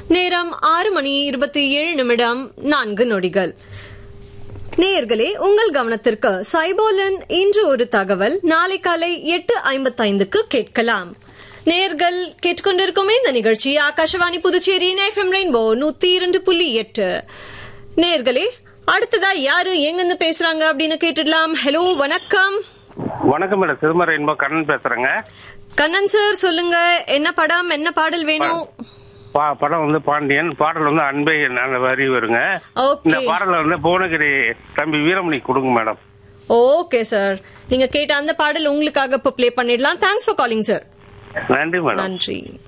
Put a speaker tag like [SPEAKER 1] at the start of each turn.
[SPEAKER 1] நேரம் ஆறு மணி இருபத்தி ஏழு நிமிடம் நான்கு நொடிகள் நேயர்களே உங்கள் கவனத்திற்கு சைபோலன் இன்று ஒரு தகவல் நாளை காலை எட்டு ஐம்பத்தைந்துக்கு கேட்கலாம் நேர்கள் கேட்டுக்கொண்டிருக்கும் இந்த நிகழ்ச்சி ஆகாஷவாணி புதுச்சேரி எஃப்எம் ரெயின்போ நூத்தி இரண்டு புள்ளி எட்டு நேர்களே அடுத்ததா யாரு எங்கிருந்து பேசுறாங்க அப்படின்னு கேட்டுடலாம் ஹலோ வணக்கம்
[SPEAKER 2] வணக்கம் மேடம் சிறுமறை என்போ கண்ணன் பேசுறேங்க
[SPEAKER 1] கண்ணன் சார் சொல்லுங்க என்ன படம் என்ன பாடல் வேணும்
[SPEAKER 2] பா- படம் வந்து பாண்டியன் பாடல் வந்து அன்பை நல்ல வரி வருங்க இந்த
[SPEAKER 1] ஓகே
[SPEAKER 2] பாடல வந்து புவனகிரி தம்பி வீரமணி கொடுங்க மேடம்
[SPEAKER 1] ஓகே சார் நீங்க கேட்ட அந்த பாடல் உங்களுக்காக இப்ப ப்ளே பண்ணிடலாம் தேங்க்ஸ் ஃபார் காலிங் சார்
[SPEAKER 2] நன்றி மேடம்
[SPEAKER 1] நன்றி